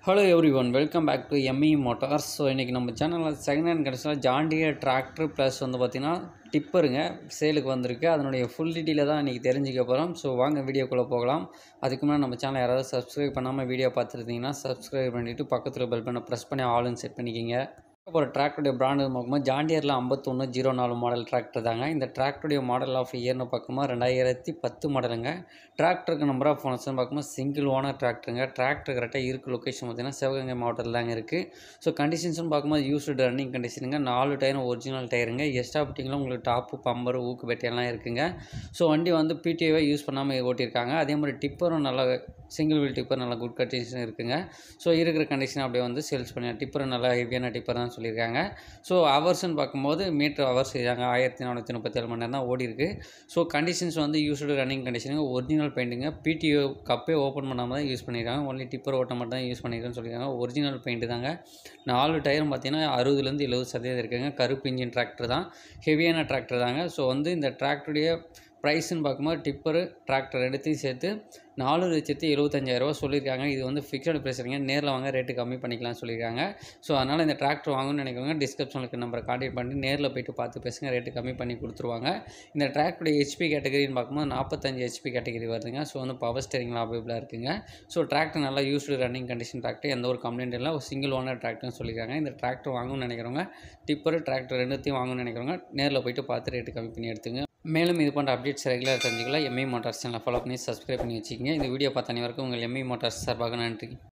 hello everyone welcome back to M E motors so இன்றைக்கி நம்ம சேனலில் செகண்ட் ஹேண்ட் கடைசியில் ஜாண்டியர் டிராக்டர் ப்ளஸ் வந்து பார்த்திங்கன்னா டிப்பருங்க சேலுக்கு வந்திருக்கு அதனுடைய ஃபுல் டீட்டெயிலை தான் இன்றைக்கி தெரிஞ்சுக்க போகிறோம் ஸோ வாங்க வீடியோக்குள்ளே போகலாம் அதுக்கு முன்னாடி நம்ம சேனல் யாராவது சப்ஸ்கிரைப் பண்ணாமல் வீடியோ பார்த்துருந்தீங்கன்னா சப்ஸ்கிரைப் பண்ணிவிட்டு பக்கத்தில் பெல் பண்ண ப்ரெஸ் பண்ணி ஆளுன்னு செட் பண்ணிக்கிங்க அப்புறம் டிராக்டருடைய பிராண்டு பார்க்கும்போது ஜாண்டியரில் ஐம்பத்தொன்று ஜீரோ நாலு மாடல் டிராக்டர் தாங்க இந்த டிராக்டருடைய மாடல் ஆஃப் இயர்னு பார்க்கும்போது ரெண்டாயிரத்தி பத்து மாடலுங்க டிராக்டருக்கு நம்பர் ஆஃப் ஓனர்ஸ்னு பார்க்கும்போது சிங்கிள் ஓனர் டிராக்டருங்க டிராக்டர் கரெக்டாக இருக்க லொக்கேஷன் பார்த்திங்கன்னா சிவகங்கை மாவட்டத்தில் தாங்க இருக்குது ஸோ கண்டிஷன்ஸ்னு பார்க்கும்போது யூஸ்டு ரன்னிங் கண்டிஷனுங்க நாலு டயரும் ஒரிஜினல் டயருங்க எக்ஸ்ட்ரா பிட்டிங்கில் உங்களுக்கு டாப்பு பம்பர் ஊக்கு பெட்டியெல்லாம் இருக்குங்க ஸோ வண்டி வந்து பிடிஏவை யூஸ் பண்ணாமல் ஓட்டியிருக்காங்க அதே மாதிரி டிப்பரும் நல்லா சிங்கிள் வீல் டிப்பர் நல்லா குட் கண்டிஷன் இருக்குங்க ஸோ இருக்கிற கண்டிஷன் அப்படியே வந்து சேல்ஸ் பண்ணி டிப்பர் நல்லா ஹெவியான டிப்பர் தான் சொல்லியிருக்காங்க ஸோ ஹவர்ஸ்னு பார்க்கும்போது மீட்டர் ஹவர்ஸ் இதாங்க ஆயிரத்தி நானூற்றி முப்பத்தேழு மணி நேரம் தான் ஓடி இருக்கு ஸோ கண்டிஷன்ஸ் வந்து யூஸ்டு ரன்னிங் கண்டிஷனுங்க ஒரிஜினல் பெயிண்ட்டுங்க பிடிஓ கப்பே ஓப்பன் பண்ணாமல் தான் யூஸ் பண்ணியிருக்காங்க ஒன்லி டிப்பர் ஓட்ட மட்டும் தான் யூஸ் பண்ணியிருக்கேன்னு சொல்லியிருக்காங்க ஒரிஜினல் பெயிண்ட் தாங்க நாலு டயரும் பார்த்தீங்கன்னா அறுபதுலேருந்து எழுபது சதவீதம் இருக்குங்க கருப்பு இன்ஜின் டிராக்டர் தான் ஹெவியான டிராக்டர் தாங்க ஸோ வந்து இந்த டிராக்டருடைய ப்ரைஸ்ன்னு பார்க்கும்போது டிப்பரு டிராக்டர் எடுத்தையும் சேர்த்து நாலு லட்சத்தி எழுபத்தஞ்சாயிரரூவா சொல்லியிருக்காங்க இது வந்து ஃபிக்ஸடு ப்ரைஸுங்க நேரில் வாங்க ரேட்டு கம்மி பண்ணிக்கலாம்னு சொல்லியிருக்காங்க ஸோ அதனால் இந்த டிராக்டர் வாங்கணும்னு நினைக்கிறவங்க டிஸ்கிரிப்ஷனுக்கு நம்பரை கான்டாக்ட் பண்ணி நேரில் போயிட்டு பார்த்து பேசுங்க ரேட்டு கம்மி பண்ணி கொடுத்துருவாங்க இந்த டிராக்டருடைய ஹெச்பி கேட்டகரின்னு பார்க்கும்போது நாற்பத்தஞ்சு ஹெச்பி கேட்டகரி வருதுங்க ஸோ வந்து பவர் ஸ்டேரிங்கில் அவைலபிளாக இருக்குங்க ஸோ டிராக்டர் நல்லா யூஸ்டு ரன்னிங் கண்டிஷன் டிராக்டர் எந்த ஒரு கம்ப்ளைண்ட் இல்லை ஒரு சிங்கிள் ஓனர் டிராக்டர்னு சொல்லியிருக்காங்க இந்த டிராக்டர் வாங்கணும்னு நினைக்கிறவங்க டிப்பர் டிராக்டர் ரெண்டுத்தையும் வாங்கணும்னு நினைக்கிறவங்க நேரில் போயிட்டு பார்த்து ரேட்டு கம்மி பண்ணி எடுத்துங்க மேலும் இது போன்ற அப்டேட்ஸ் ரெகுலர் தெரிஞ்சுக்கலாம் எம்ஐ மோட்டார்ஸ் சேனலை ஃபாலோ பண்ணி சப்ஸ்கிரைப் பண்ணி வச்சுக்கிங்க இந்த வீடியோ பார்த்த அனைவருக்கும் உங்கள் எம்ஐ மோட்டார்ஸ் சார்பாக நன்றி